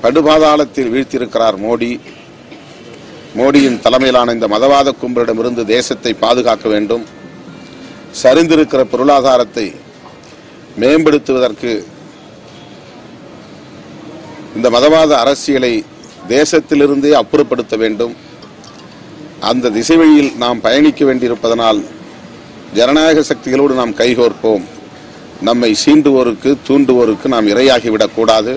படுபாதாளத்தில் வீழ்த்தியிருக்கிறார் மோடி மோடியின் தலைமையிலான இந்த மதவாத கும்பலிடமிருந்து தேசத்தை பாதுகாக்க வேண்டும் சரிந்திருக்கிற பொருளாதாரத்தை மேம்படுத்துவதற்கு இந்த மதவாத அரசியலை தேசத்திலிருந்தே அப்புறப்படுத்த வேண்டும் அந்த திசை வழியில் நாம் பயணிக்க வேண்டியிருப்பதனால் ஜனநாயக சக்திகளோடு நாம் கைகோர்ப்போம் நம்மை சீண்டுவோருக்கு தூண்டுவோருக்கு நாம் இரையாகிவிடக் கூடாது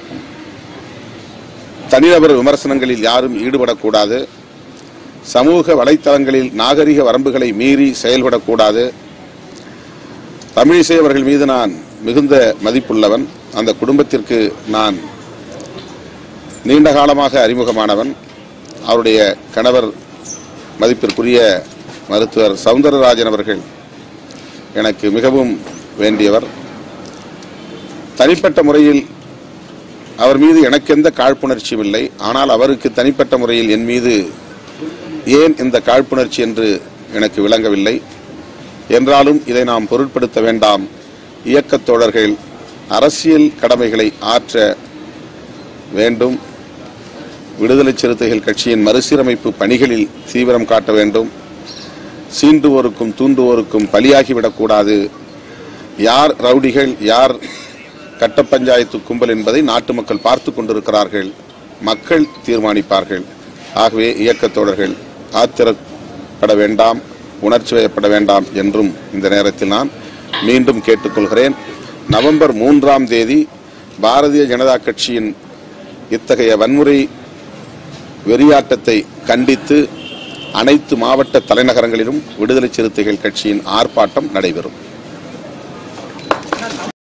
தனிநபர் விமர்சனங்களில் யாரும் ஈடுபடக்கூடாது சமூக வலைத்தளங்களில் நாகரிக வரம்புகளை மீறி செயல்படக்கூடாது தமிழிசை அவர்கள் மீது நான் மிகுந்த மதிப்புள்ளவன் அந்த குடும்பத்திற்கு நான் நீண்ட காலமாக அறிமுகமானவன் அவருடைய கணவர் மதிப்பிற்குரிய மருத்துவர் சவுந்தரராஜன் அவர்கள் எனக்கு மிகவும் வேண்டியவர் தனிப்பட்ட முறையில் அவர் மீது எனக்கு எந்த காழ்ப்புணர்ச்சியும் இல்லை ஆனால் அவருக்கு தனிப்பட்ட முறையில் என் மீது ஏன் இந்த காழ்ப்புணர்ச்சி என்று எனக்கு விளங்கவில்லை என்றாலும் இதை நாம் பொருட்படுத்த வேண்டாம் இயக்கத் தோழர்கள் அரசியல் கடமைகளை ஆற்ற வேண்டும் விடுதலை சிறுத்தைகள் கட்சியின் மறுசீரமைப்பு பணிகளில் தீவிரம் காட்ட வேண்டும் சீண்டுவோருக்கும் தூண்டுவோருக்கும் பலியாகிவிடக்கூடாது யார் ரவுடிகள் யார் கட்ட பஞ்சாயத்து கும்பல் என்பதை நாட்டு மக்கள் பார்த்து கொண்டிருக்கிறார்கள் மக்கள் தீர்மானிப்பார்கள் ஆகவே இயக்கத் தோழர்கள் ஆத்திரப்பட வேண்டாம் உணர்ச்சி வயப்பட வேண்டாம் என்றும் இந்த நேரத்தில் நான் மீண்டும் கேட்டுக்கொள்கிறேன் நவம்பர் மூன்றாம் தேதி பாரதிய ஜனதா கட்சியின் இத்தகைய வன்முறை வெறியாட்டத்தை கண்டித்து அனைத்து மாவட்ட தலைநகரங்களிலும் விடுதலை சிறுத்தைகள் கட்சியின் ஆர்ப்பாட்டம் நடைபெறும்